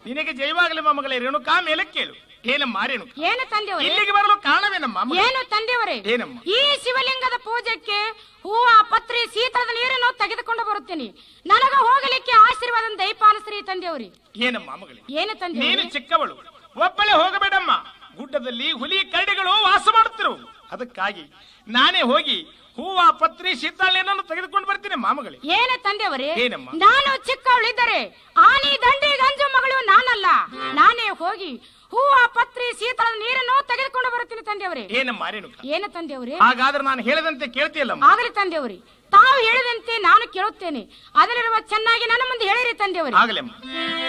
ನಿನಗೆ ಜೈವಾಗಲಿ ಮೊಮ್ಮಗಳೇ ರೇಣುಕಾ ಮೇಲೆ ಕೇಳು ಏನಮ್ಮ ರೇಣುಕ ಏನು ತಂದೆಯವರೇ ಇಲ್ಲಿಗೆ ಬರಲು ಕಾರಣವೇನಮ್ಮ ಮಗ? ಏನು ತಂದೆಯವರೇ ಏನಮ್ಮ ಈ ಶಿವಲಿಂಗದ ಪೂಜೆಗೆ ಹೂವ ಪತ್ರಿ ಶೀತಳದ ನೀರನ್ನು ತೆಗೆದುಕೊಂಡು ಬರುತ್ತೇನೆ ನನಗ ಹೋಗಲಿಕ್ಕೆ ಆಶೀರ್ವಾದ ದಯಪಾಲಿಸ್ರಿ ತಂದೆಯವರಿ ಏನಮ್ಮ ಮಗಳೇ ಏನು ನೀನು ತಂದೆಯವರೇ ಚಿಕ್ಕವಳು ಒಬ್ಬಳೆ ಹೋಗಬೇಡಮ್ಮ ಗುಡ್ಡದಲ್ಲಿ ಹುಲಿ ಕರಡಿಗಳು ವಾಸ ಮಾಡುತ್ತಿರು ಅದಕ್ಕಾಗಿ ನಾನೇ ಹೋಗಿ ಹೂವ ಪತ್ರಿ ಶೀತಾಳೆಯನ್ನು ತೆಗೆದುಕೊಂಡು ಬರ್ತೀನಿ ಮಾಮಗಳೇ ಏನು ತಂದೆಯವರೇ ಏನಮ್ಮ? ನಾನು ಚಿಕ್ಕವಳಿದ್ದರೆ ಆನಿ ದಂಡಿ ಗಂಜು ಮಗಳು ನಾನಲ್ಲ ನಾನೇ ಹೋಗಿ ಹೂವ ಪತ್ರಿ ಶೀತಳದ ನೀರನ್ನು ತೆಗೆದುಕೊಂಡು ಬರುತ್ತೀನಿ ತಂದೆಯವರೇ ಏನಮ್ಮ ರೇಣುಕ ಏನು ತಂದೆಯವರೇ ಹಾಗಾದ್ರೆ ನಾನು ಹೇಳದಂತೆ ಕೇಳ್ತೀಯಲ್ಲಮ್ಮ ಆಗಲಿ ತಂದೆಯವರೇ ತಾವು ಹೇಳಿದಂತೆ ನಾನು ಕೇಳುತ್ತೇನೆ ಅದರಲ್ಲಿರುವ ಚೆನ್ನಾಗಿ ನನ್ನ ಮುಂದೆ ಹೇಳಿರಿ ತಂದೆಯವರೇ ಆಗಲಮ್ಮ